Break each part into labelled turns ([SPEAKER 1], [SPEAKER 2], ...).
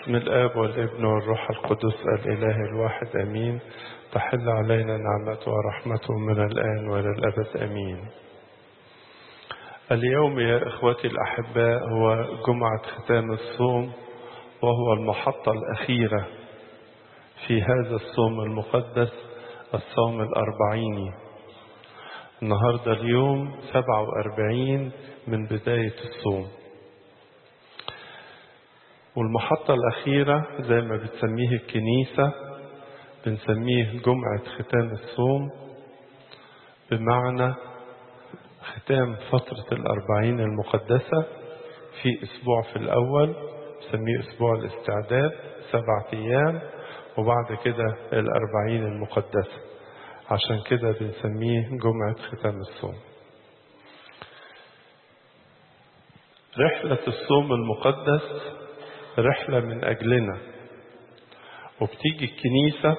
[SPEAKER 1] بسم الآب والابن والروح القدس الإله الواحد أمين تحل علينا نعمته ورحمته من الآن وإلى الأبد أمين اليوم يا إخوتي الأحباء هو جمعة ختام الصوم وهو المحطة الأخيرة في هذا الصوم المقدس الصوم الأربعيني النهاردة اليوم سبعة وأربعين من بداية الصوم والمحطة الأخيرة زي ما بتسميه الكنيسة بنسميه جمعة ختام الصوم بمعنى ختام فترة الأربعين المقدسة في أسبوع في الأول بسميه أسبوع الاستعداد سبعة أيام وبعد كده الأربعين المقدسة عشان كده بنسميه جمعة ختام الصوم رحلة الصوم المقدس رحلة من أجلنا وبتيجي الكنيسة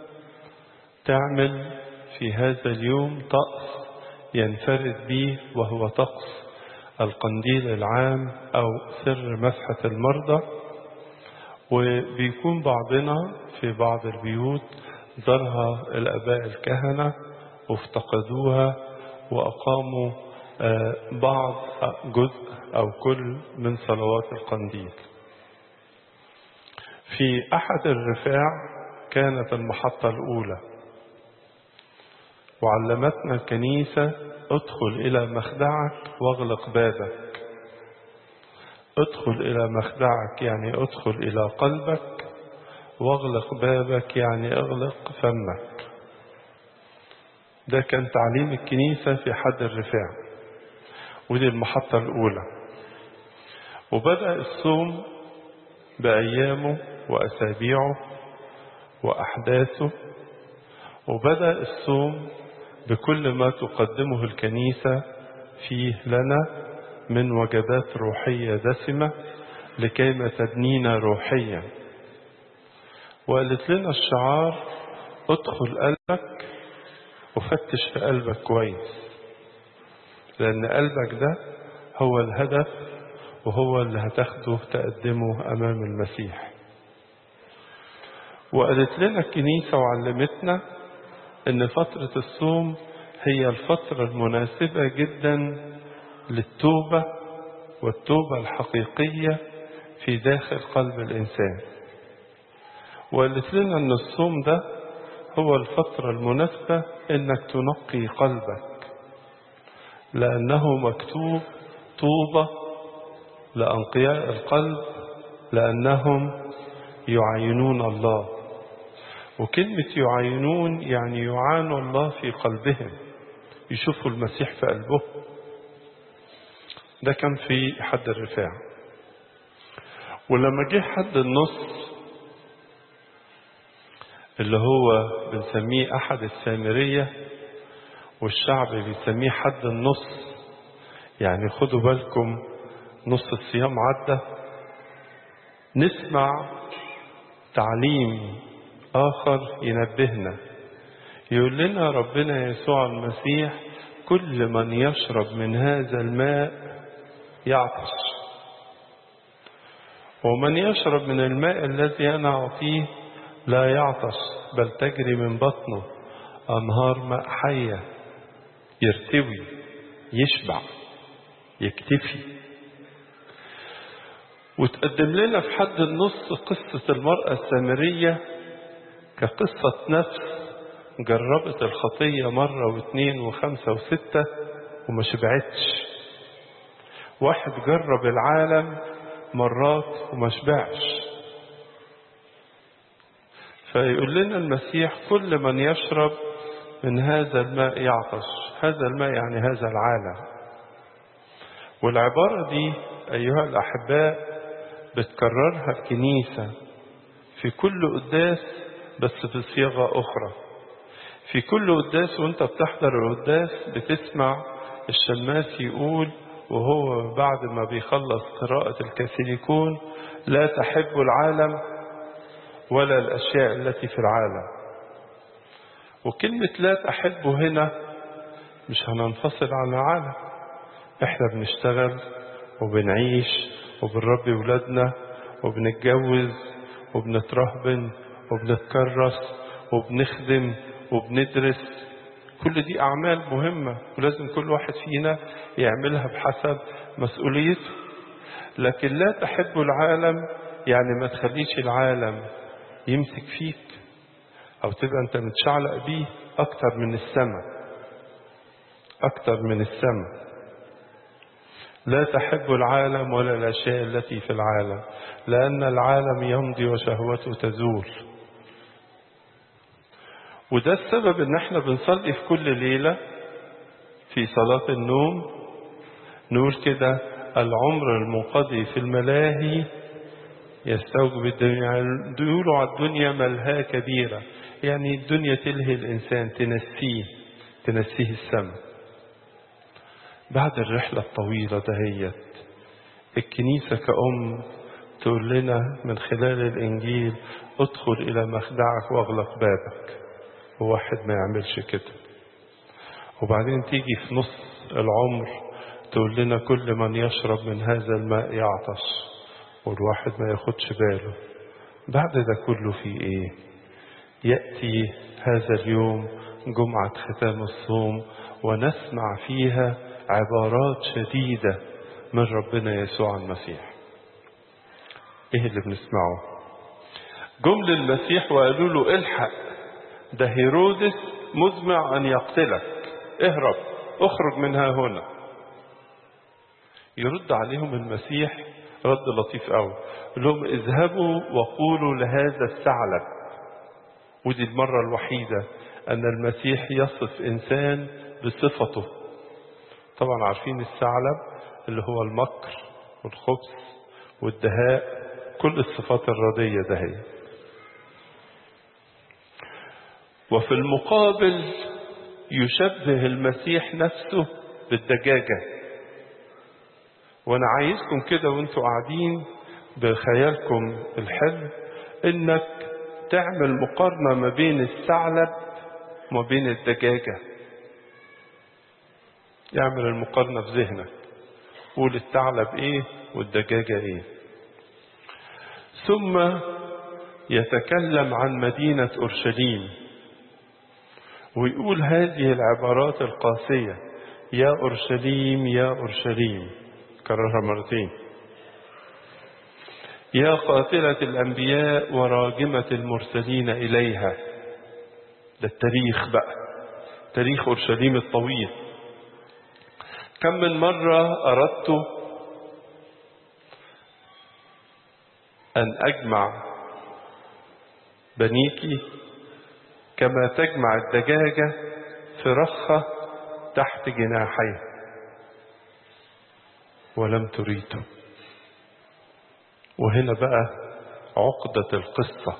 [SPEAKER 1] تعمل في هذا اليوم طقس ينفرد به وهو طقس القنديل العام أو سر مسحة المرضى وبيكون بعضنا في بعض البيوت زارها الآباء الكهنة وافتقدوها وأقاموا بعض جزء أو كل من صلوات القنديل في أحد الرفاع كانت المحطة الأولى وعلمتنا الكنيسة ادخل إلى مخدعك واغلق بابك ادخل إلى مخدعك يعني ادخل إلى قلبك واغلق بابك يعني اغلق فمك ده كان تعليم الكنيسة في حد الرفاع ودي المحطة الأولى وبدأ الصوم بأيامه وأسابيعه وأحداثه وبدأ الصوم بكل ما تقدمه الكنيسة فيه لنا من وجبات روحية دسمة لكيما تبنينا روحيا وقالت لنا الشعار ادخل قلبك وفتش في قلبك كويس لأن قلبك ده هو الهدف وهو اللي هتاخده تقدمه أمام المسيح وقالت لنا الكنيسة وعلمتنا ان فترة الصوم هي الفترة المناسبة جدا للتوبة والتوبة الحقيقية في داخل قلب الإنسان وقالت لنا ان الصوم ده هو الفترة المناسبة انك تنقي قلبك لأنه مكتوب طوبة لأنقياء القلب لأنهم يعينون الله وكلمة يعينون يعني يعانوا الله في قلبهم يشوفوا المسيح في قلبهم ده كان في حد الرفاع ولما جه حد النص اللي هو بنسميه أحد السامرية والشعب بيسميه حد النص يعني خدوا بالكم نص الصيام عدى نسمع تعليم آخر ينبهنا يقول لنا ربنا يسوع المسيح كل من يشرب من هذا الماء يعطش ومن يشرب من الماء الذي أنا أعطيه لا يعطش بل تجري من بطنه أنهار ماء حية يرتوي يشبع يكتفي وتقدم لنا في حد النص قصة المرأة السامرية كقصة نفس جربت الخطية مرة واثنين وخمسة وستة وما شبعتش واحد جرب العالم مرات وما شبعش فيقول لنا المسيح كل من يشرب من هذا الماء يعطش هذا الماء يعني هذا العالم والعبارة دي أيها الأحباء بتكررها الكنيسة في كل قداس بس بصياغة أخرى في كل قداس وانت بتحضر القداس بتسمع الشماس يقول وهو بعد ما بيخلص قراءة الكاثوليكون لا تحب العالم ولا الأشياء التي في العالم وكلمة لا تحب هنا مش هننفصل عن العالم احنا بنشتغل وبنعيش وبنربي ولادنا وبنتجوز وبنترهبن وبنتكرس وبنخدم وبندرس كل دي أعمال مهمة ولازم كل واحد فينا يعملها بحسب مسؤوليته لكن لا تحب العالم يعني ما تخليش العالم يمسك فيك أو تبقى أنت متشعلق بيه أكتر من السماء أكتر من السماء لا تحب العالم ولا الأشياء التي في العالم لأن العالم يمضي وشهوته تزول وده السبب ان احنا بنصلي في كل ليلة في صلاة النوم نقول كده العمر المنقضي في الملاهي يستوجب الدنيا يقولوا على الدنيا ملهاة كبيرة يعني الدنيا تلهي الإنسان تنسيه تنسيه السماء بعد الرحلة الطويلة دهيت الكنيسة كأم تقول لنا من خلال الإنجيل ادخل إلى مخدعك واغلق بابك وواحد ما يعملش كده وبعدين تيجي في نص العمر تقول لنا كل من يشرب من هذا الماء يعطش والواحد ما ياخدش باله بعد ده كله في ايه يأتي هذا اليوم جمعة ختام الصوم ونسمع فيها عبارات شديدة من ربنا يسوع المسيح ايه اللي بنسمعه جمل المسيح وقالوا له الحق ده هيرودس مزمع أن يقتلك اهرب اخرج منها هنا يرد عليهم المسيح رد لطيف قوي لهم اذهبوا وقولوا لهذا الثعلب ودي المرة الوحيدة أن المسيح يصف إنسان بصفته طبعا عارفين الثعلب اللي هو المكر والخبث والدهاء كل الصفات الردية دهيت وفي المقابل يشبه المسيح نفسه بالدجاجة وانا عايزكم كده وانتوا قاعدين بخيالكم الحلو انك تعمل مقارنة ما بين الثعلب وما بين الدجاجة اعمل المقارنة في ذهنك قول الثعلب ايه والدجاجة ايه ثم يتكلم عن مدينة أورشليم ويقول هذه العبارات القاسية يا أورشليم يا أورشليم كررها مرتين يا قاتلة الأنبياء وراجمة المرسلين إليها ده التاريخ بقى تاريخ أورشليم الطويل كم من مرة أردت أن أجمع بنيكي كما تجمع الدجاجة فرخة تحت جناحيها ولم تريده وهنا بقى عقدة القصة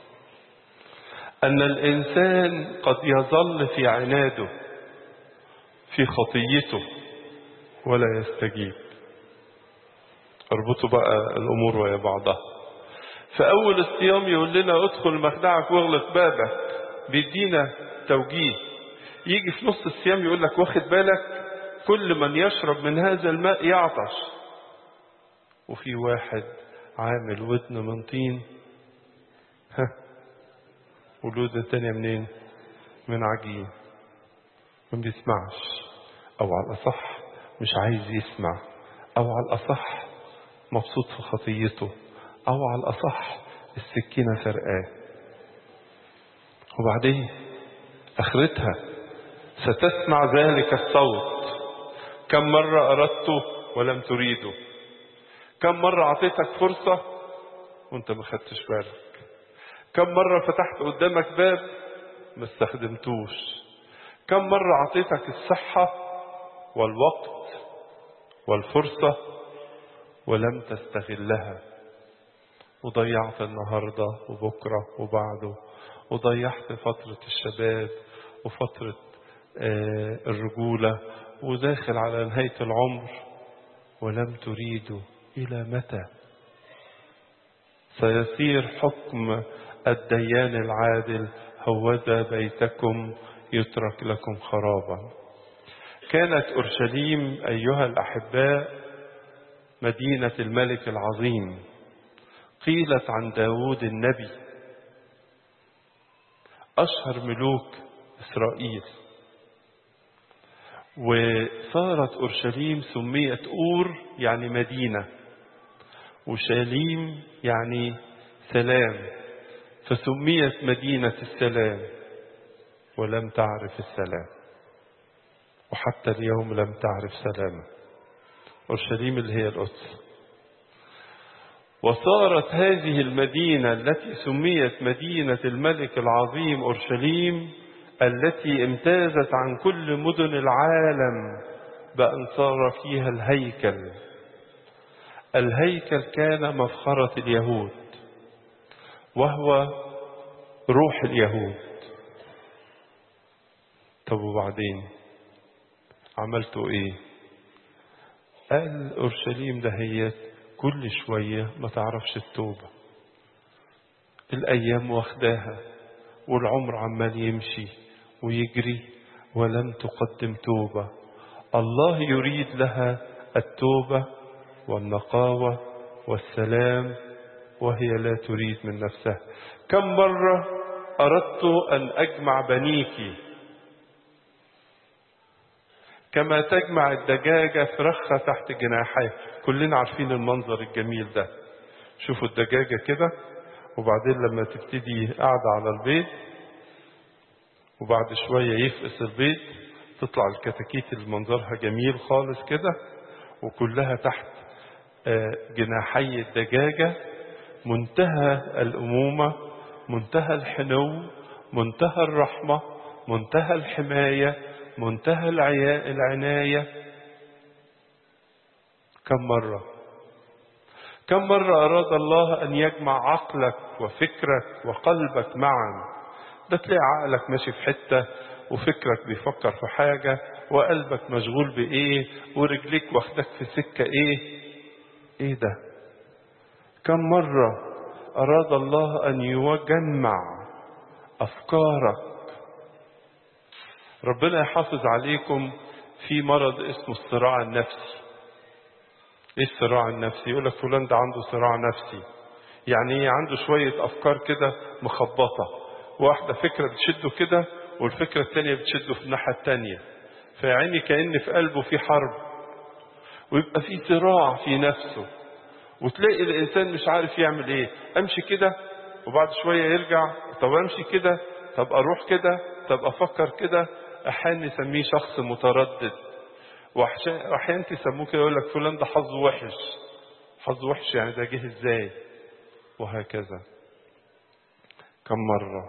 [SPEAKER 1] أن الإنسان قد يظل في عناده في خطيته ولا يستجيب اربطوا بقى الأمور ويا بعضها فأول الصيام يقول لنا ادخل مخدعك واغلق بابك بيدينا توجيه يجي في نص الصيام يقول لك واخد بالك كل من يشرب من هذا الماء يعطش وفي واحد عامل ودن من طين ها ولودة تانية منين من عجين ما بيسمعش او على الاصح مش عايز يسمع او على الاصح مبسوط في خطيته او على الاصح السكينة فرقاه وبعدين اخرتها ستسمع ذلك الصوت كم مرة اردته ولم تريده كم مرة اعطيتك فرصة وانت ما خدتش بالك كم مرة فتحت قدامك باب ما استخدمتوش كم مرة اعطيتك الصحة والوقت والفرصة ولم تستغلها وضيعت النهاردة وبكرة وبعده وضيعت فترة الشباب وفترة آه الرجولة وداخل على نهاية العمر ولم تريدوا إلى متى سيصير حكم الديان العادل هوذا بيتكم يترك لكم خرابا كانت أورشليم أيها الأحباء مدينة الملك العظيم قيلت عن داود النبي أشهر ملوك إسرائيل وصارت أورشليم سميت أور يعني مدينة وشاليم يعني سلام فسميت مدينة السلام ولم تعرف السلام وحتى اليوم لم تعرف سلامه أورشليم اللي هي القدس وصارت هذه المدينة التي سميت مدينة الملك العظيم أورشليم التي امتازت عن كل مدن العالم بأن صار فيها الهيكل الهيكل كان مفخرة اليهود وهو روح اليهود طب وبعدين عملتوا ايه قال اورشليم دهيت كل شوية ما تعرفش التوبة الايام واخداها والعمر عمال يمشي ويجري ولم تقدم توبة الله يريد لها التوبة والنقاوة والسلام وهي لا تريد من نفسها كم مرة أردت أن أجمع بنيك كما تجمع الدجاجة فرخة تحت جناحيه كلنا عارفين المنظر الجميل ده شوفوا الدجاجة كده وبعدين لما تبتدي قاعدة على البيض وبعد شوية يفقس البيض تطلع الكتاكيت اللي منظرها جميل خالص كده وكلها تحت جناحي الدجاجة منتهى الأمومة منتهى الحنو منتهى الرحمة منتهى الحماية منتهى العناية كم مرة كم مرة أراد الله أن يجمع عقلك وفكرك وقلبك معا ده تلاقي عقلك ماشي في حتة وفكرك بيفكر في حاجة وقلبك مشغول بإيه ورجليك واخدك في سكة إيه إيه ده كم مرة أراد الله أن يجمع أفكارك ربنا يحافظ عليكم في مرض اسمه الصراع النفسي ايه الصراع النفسي يقول لك فلان ده عنده صراع نفسي يعني ايه عنده شوية افكار كده مخبطة واحدة فكرة بتشده كده والفكرة التانية بتشده في الناحية التانية فيعني كأن في قلبه في حرب ويبقى في صراع في نفسه وتلاقي الانسان مش عارف يعمل ايه امشي كده وبعد شوية يرجع طب امشي كده طب اروح كده طب افكر كده احيانا نسميه شخص متردد واحيانا تسموه كده يقول لك فلان ده حظه وحش حظه وحش يعني ده جه ازاي وهكذا كم مرة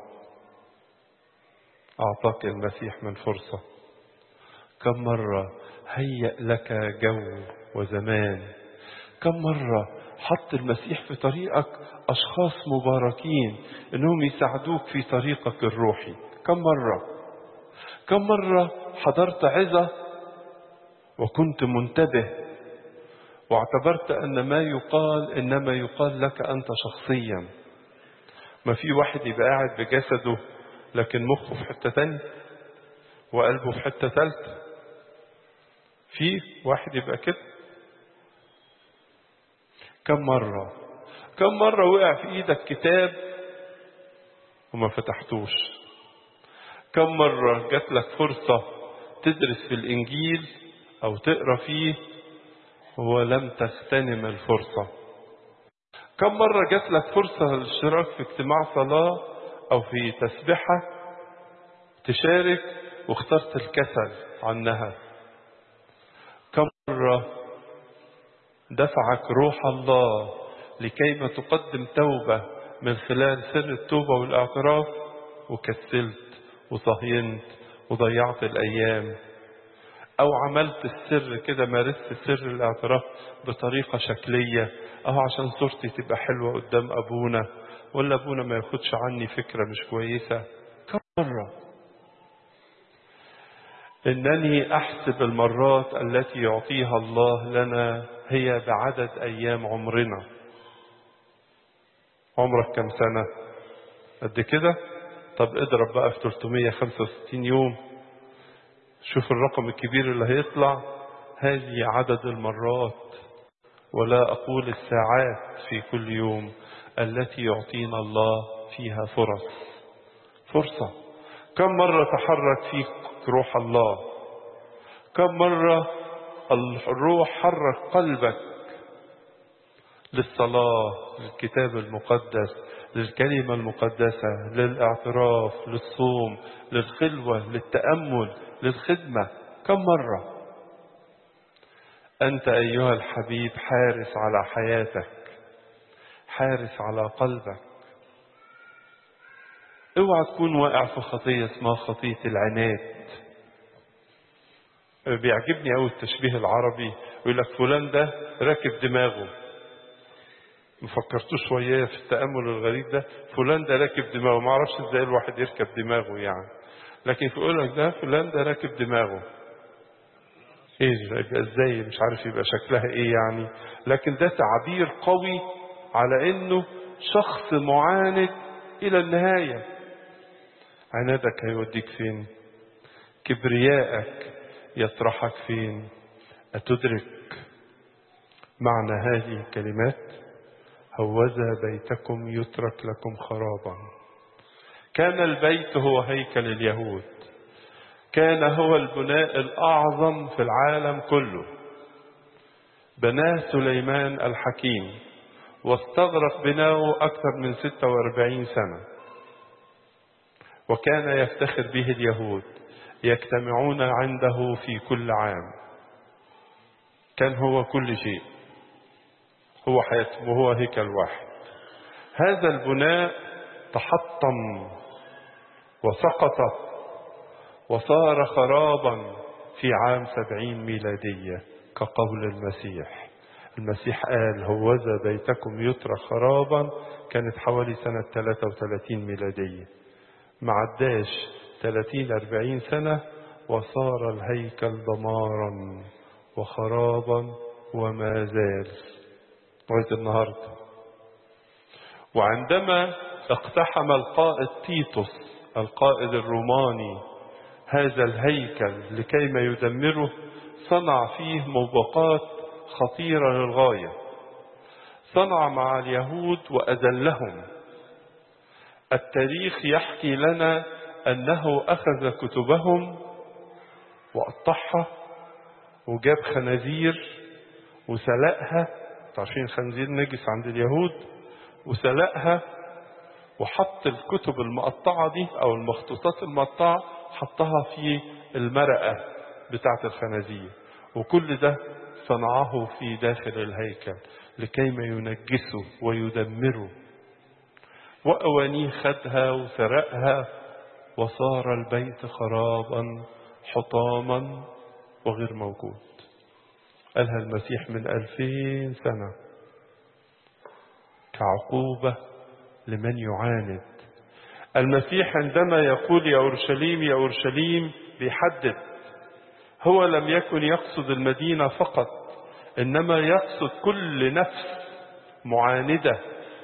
[SPEAKER 1] أعطاك المسيح من فرصة كم مرة هيأ لك جو وزمان كم مرة حط المسيح في طريقك أشخاص مباركين إنهم يساعدوك في طريقك الروحي كم مرة كم مرة حضرت عظة وكنت منتبه واعتبرت أن ما يقال إنما يقال لك أنت شخصيا ما في واحد يبقى قاعد بجسده لكن مخه في حتة تانية وقلبه في حتة ثالثة في واحد يبقى كده كم مرة كم مرة وقع في ايدك كتاب وما فتحتوش كم مرة جات لك فرصة تدرس في الإنجيل أو تقرأ فيه ولم تغتنم الفرصة كم مرة جات لك فرصة للاشتراك في اجتماع صلاة أو في تسبحة تشارك واخترت الكسل عنها كم مرة دفعك روح الله لكيما تقدم توبة من خلال سر التوبة والاعتراف وكسلت وطهينت وضيعت الأيام أو عملت السر كده مارست سر الاعتراف بطريقة شكلية أو عشان صورتي تبقى حلوة قدام أبونا ولا أبونا ما ياخدش عني فكرة مش كويسة كم مرة إنني أحسب المرات التي يعطيها الله لنا هي بعدد أيام عمرنا عمرك كم سنة قد كده طب اضرب بقى في 365 يوم شوف الرقم الكبير اللي هيطلع هذه عدد المرات ولا أقول الساعات في كل يوم التي يعطينا الله فيها فرص فرصة كم مرة تحرك فيك روح الله كم مرة الروح حرك قلبك للصلاة للكتاب المقدس للكلمة المقدسة للاعتراف للصوم للخلوة للتأمل للخدمة كم مرة أنت أيها الحبيب حارس على حياتك حارس على قلبك اوعى تكون واقع في خطية اسمها خطية العناد بيعجبني قوي التشبيه العربي يقول لك فلان ده راكب دماغه مفكرتوش وياه في التأمل الغريب ده فلان ده راكب دماغه ما اعرفش ازاي الواحد يركب دماغه يعني لكن يقول لك ده فلان ده راكب دماغه ايه يبقى ازاي مش عارف يبقى شكلها ايه يعني لكن ده تعبير قوي على انه شخص معاند الى النهاية عنادك هيوديك فين كبريائك يطرحك فين أتدرك معنى هذه الكلمات هوذا بيتكم يترك لكم خرابا كان البيت هو هيكل اليهود كان هو البناء الأعظم في العالم كله بناه سليمان الحكيم واستغرق بناؤه أكثر من 46 سنة وكان يفتخر به اليهود يجتمعون عنده في كل عام كان هو كل شيء هو حياته وهو هيكل واحد هذا البناء تحطم وسقط وصار خرابا في عام سبعين ميلادية كقول المسيح المسيح قال هوذا بيتكم يترك خرابا كانت حوالي سنة 33 ميلادية ما عداش 30 40 سنة وصار الهيكل دمارا وخرابا وما زال لغاية النهاردة وعندما اقتحم القائد تيتوس القائد الروماني هذا الهيكل لكيما يدمره صنع فيه موبقات خطيرة للغاية صنع مع اليهود وأذلهم التاريخ يحكي لنا أنه أخذ كتبهم وقطعها وجاب خنازير وسلقها عارفين الخنزير نجس عند اليهود وسلقها وحط الكتب المقطعة دي أو المخطوطات المقطعة حطها في المرقة بتاعة الخنازير وكل ده صنعه في داخل الهيكل لكيما ينجسه ويدمره وأوانيه خدها وسرقها وصار البيت خرابا حطاما وغير موجود قالها المسيح من ألفين سنة كعقوبة لمن يعاند المسيح عندما يقول يا أورشليم يا أورشليم بيحدد هو لم يكن يقصد المدينة فقط إنما يقصد كل نفس معاندة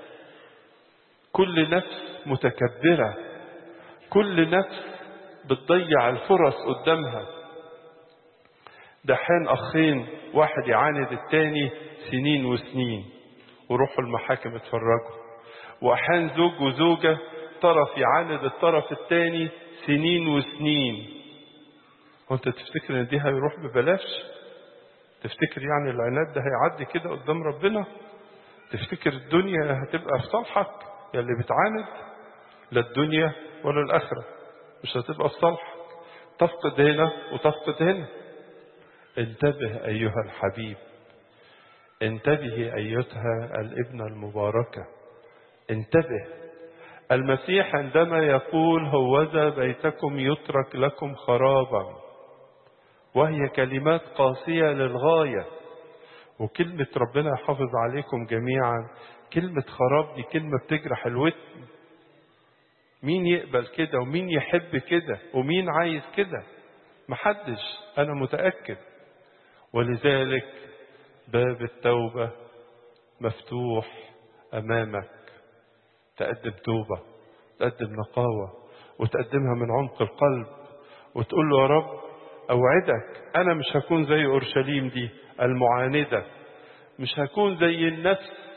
[SPEAKER 1] كل نفس متكبرة كل نفس بتضيع الفرص قدامها ده حين أخين واحد يعاند التاني سنين وسنين وروحوا المحاكم اتفرجوا وأحيان زوج وزوجة طرف يعاند الطرف التاني سنين وسنين وانت تفتكر ان دي هيروح ببلاش تفتكر يعني العناد ده هيعدي كده قدام ربنا تفتكر الدنيا هتبقى في صالحك يا اللي بتعاند لا الدنيا ولا الآخرة مش هتبقى في صالحك تفقد هنا وتفقد هنا انتبه أيها الحبيب انتبهي أيتها الابنة المباركة انتبه المسيح عندما يقول هوذا بيتكم يترك لكم خرابا وهي كلمات قاسية للغاية وكلمة ربنا يحافظ عليكم جميعا كلمة خراب دي كلمة بتجرح الودن مين يقبل كده ومين يحب كده ومين عايز كده محدش أنا متأكد ولذلك باب التوبة مفتوح أمامك تقدم توبة تقدم نقاوة وتقدمها من عمق القلب وتقول له يا رب أوعدك أنا مش هكون زي أورشليم دي المعاندة مش هكون زي النفس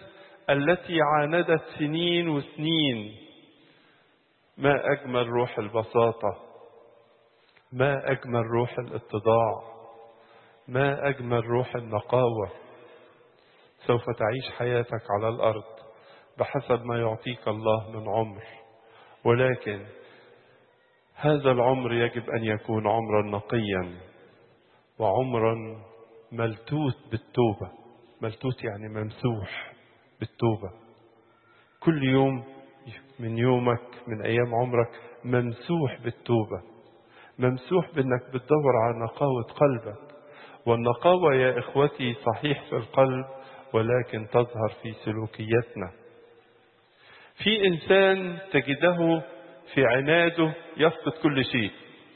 [SPEAKER 1] التي عاندت سنين وسنين ما أجمل روح البساطة ما أجمل روح الاتضاع ما أجمل روح النقاوة سوف تعيش حياتك على الأرض بحسب ما يعطيك الله من عمر ولكن هذا العمر يجب أن يكون عمرا نقيا وعمرا ملتوت بالتوبة ملتوت يعني ممسوح بالتوبة كل يوم من يومك من أيام عمرك ممسوح بالتوبة ممسوح بأنك بتدور على نقاوة قلبك والنقاوة يا إخوتي صحيح في القلب ولكن تظهر في سلوكياتنا في إنسان تجده في عناده يفقد كل شيء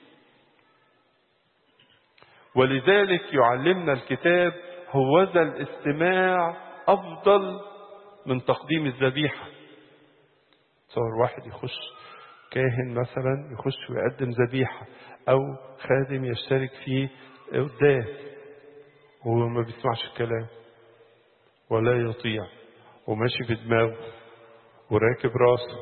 [SPEAKER 1] ولذلك يعلمنا الكتاب هوذا الاستماع أفضل من تقديم الذبيحة تصور واحد يخش كاهن مثلا يخش ويقدم ذبيحة أو خادم يشترك في قداس وهو ما بيسمعش الكلام ولا يطيع وماشي في دماغه وراكب راسه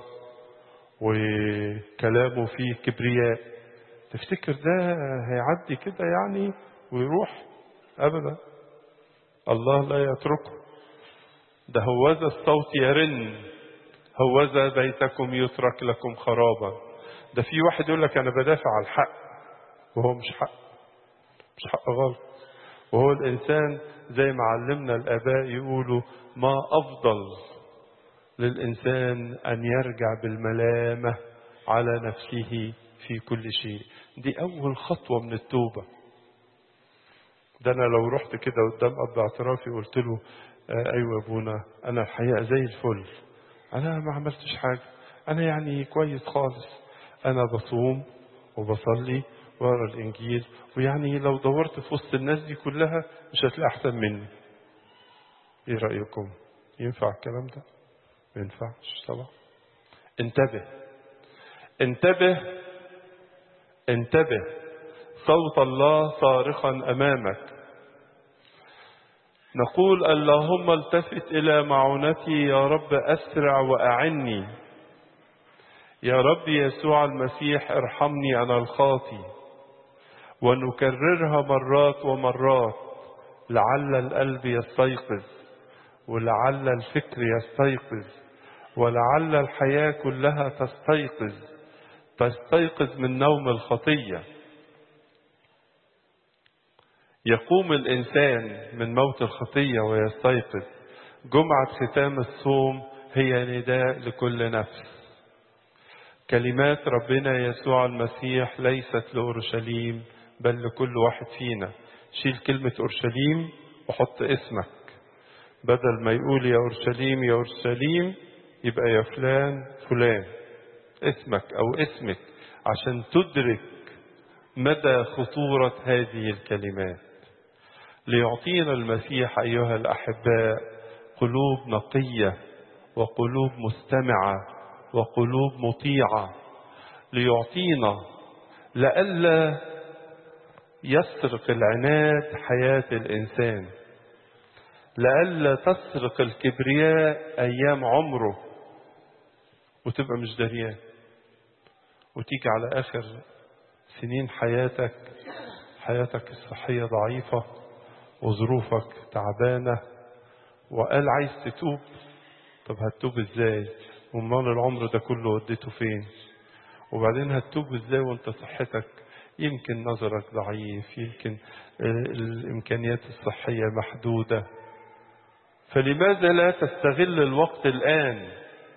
[SPEAKER 1] وكلامه فيه كبرياء تفتكر ده هيعدي كده يعني ويروح ابدا الله لا يتركه ده هوذا الصوت يرن هوذا بيتكم يترك لكم خرابا ده في واحد يقول لك انا بدافع عن الحق وهو مش حق مش حق غلط وهو الانسان زي ما علمنا الاباء يقولوا ما افضل للإنسان أن يرجع بالملامة على نفسه في كل شيء دي أول خطوة من التوبة ده أنا لو رحت كده قدام أب اعترافي وقلت له آه أيوة يا أبونا أنا الحقيقة زي الفل أنا ما عملتش حاجة أنا يعني كويس خالص أنا بصوم وبصلي وأقرأ الإنجيل ويعني لو دورت في وسط الناس دي كلها مش هتلاقي أحسن مني إيه رأيكم؟ ينفع الكلام ده؟ ما ينفعش طبعا انتبه انتبه انتبه صوت الله صارخا امامك نقول اللهم التفت الى معونتي يا رب اسرع واعني يا رب يسوع المسيح ارحمني انا الخاطي ونكررها مرات ومرات لعل القلب يستيقظ ولعل الفكر يستيقظ ولعل الحياة كلها تستيقظ تستيقظ من نوم الخطية يقوم الإنسان من موت الخطية ويستيقظ جمعة ختام الصوم هي نداء لكل نفس كلمات ربنا يسوع المسيح ليست لأورشليم بل لكل واحد فينا شيل كلمة أورشليم وحط اسمك بدل ما يقول يا أورشليم يا أورشليم يبقى يا فلان فلان اسمك أو اسمك عشان تدرك مدى خطورة هذه الكلمات ليعطينا المسيح أيها الأحباء قلوب نقية وقلوب مستمعة وقلوب مطيعة ليعطينا لئلا يسرق العناد حياة الإنسان لئلا تسرق الكبرياء أيام عمره وتبقى مش دريان وتيجي على آخر سنين حياتك حياتك الصحية ضعيفة وظروفك تعبانة وقال عايز تتوب طب هتتوب ازاي ومال العمر ده كله وديته فين وبعدين هتتوب ازاي وانت صحتك يمكن نظرك ضعيف يمكن الامكانيات الصحية محدودة فلماذا لا تستغل الوقت الآن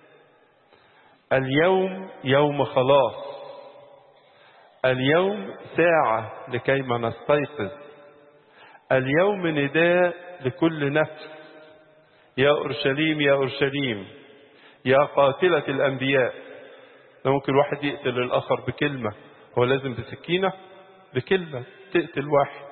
[SPEAKER 1] اليوم يوم خلاص اليوم ساعة لكيما نستيقظ اليوم نداء لكل نفس يا أورشليم يا أورشليم يا قاتلة الأنبياء ده ممكن واحد يقتل الآخر بكلمة هو لازم بسكينة بكلمة تقتل واحد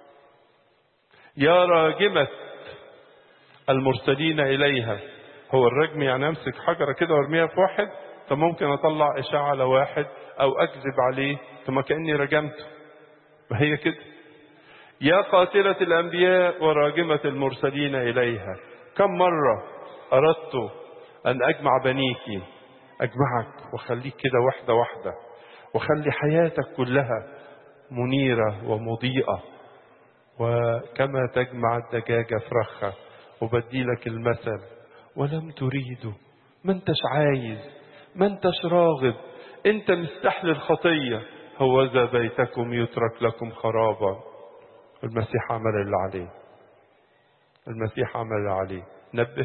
[SPEAKER 1] يا راجمة المرسلين إليها هو الرجم يعني أمسك حجرة كده وارميها في واحد طب ممكن أطلع إشاعة على واحد أو أكذب عليه طب ما كأني رجمته ما هي كده يا قاتلة الأنبياء وراجمة المرسلين إليها كم مرة أردت أن أجمع بنيك أجمعك وخليك كده واحدة واحدة وخلي حياتك كلها منيرة ومضيئة وكما تجمع الدجاجة فرخة وبدي لك المثل ولم تريدوا ما انتش عايز ما انتش راغب انت مستحل الخطية هوذا بيتكم يترك لكم خرابا المسيح عمل اللي عليه المسيح عمل اللي عليه نبه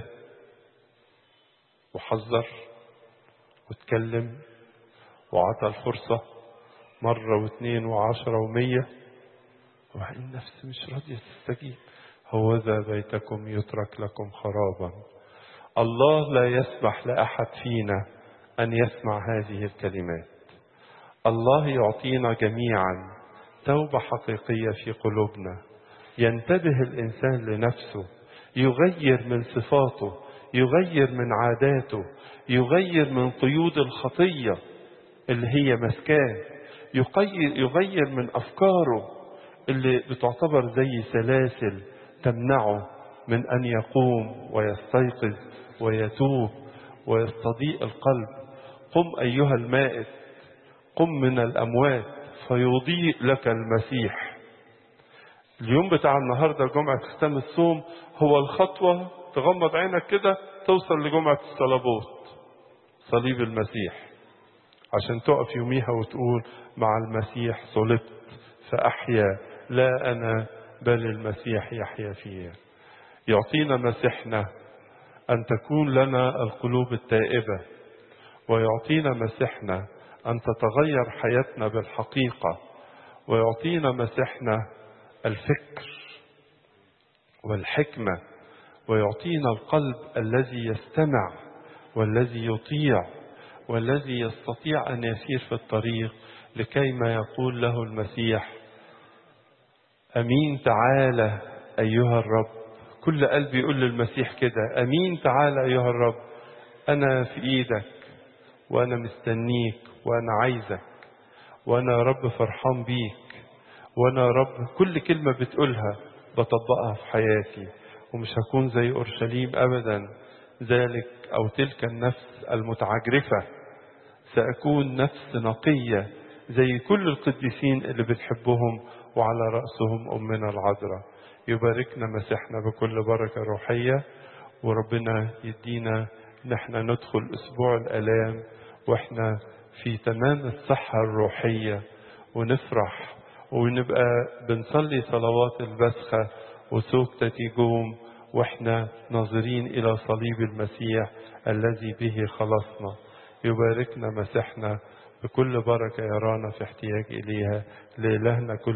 [SPEAKER 1] وحذر واتكلم وعطى الفرصة مرة واثنين وعشرة ومية وبعدين النفس مش راضية تستجيب هوذا بيتكم يترك لكم خرابا الله لا يسمح لأحد فينا أن يسمع هذه الكلمات الله يعطينا جميعا توبة حقيقية في قلوبنا ينتبه الإنسان لنفسه يغير من صفاته يغير من عاداته يغير من قيود الخطية اللي هي مسكاه يغير, يغير من أفكاره اللي بتعتبر زي سلاسل تمنعه من أن يقوم ويستيقظ ويتوب ويستضيء القلب قم أيها المائت قم من الأموات فيضيء لك المسيح اليوم بتاع النهاردة جمعة ختام الصوم هو الخطوة تغمض عينك كده توصل لجمعة الصلبوت صليب المسيح عشان تقف يوميها وتقول مع المسيح صلبت فأحيا لا أنا بل المسيح يحيا فيا يعطينا مسيحنا أن تكون لنا القلوب التائبة ويعطينا مسيحنا أن تتغير حياتنا بالحقيقة ويعطينا مسيحنا الفكر والحكمة ويعطينا القلب الذي يستمع والذي يطيع والذي يستطيع أن يسير في الطريق لكي ما يقول له المسيح أمين تعالى أيها الرب كل قلب يقول للمسيح كده أمين تعالى أيها الرب أنا في إيدك وأنا مستنيك وأنا عايزك وأنا يا رب فرحان بيك وأنا يا رب كل كلمة بتقولها بطبقها في حياتي ومش هكون زي أورشليم أبدا ذلك أو تلك النفس المتعجرفة سأكون نفس نقية زي كل القديسين اللي بتحبهم وعلى رأسهم أمنا العذراء يباركنا مسيحنا بكل بركة روحية وربنا يدينا ان احنا ندخل اسبوع الالام واحنا في تمام الصحة الروحية ونفرح ونبقى بنصلي صلوات البسخة وسوق تتيجوم واحنا ناظرين الى صليب المسيح الذي به خلصنا يباركنا مسيحنا بكل بركة يرانا في احتياج إليها لإلهنا كل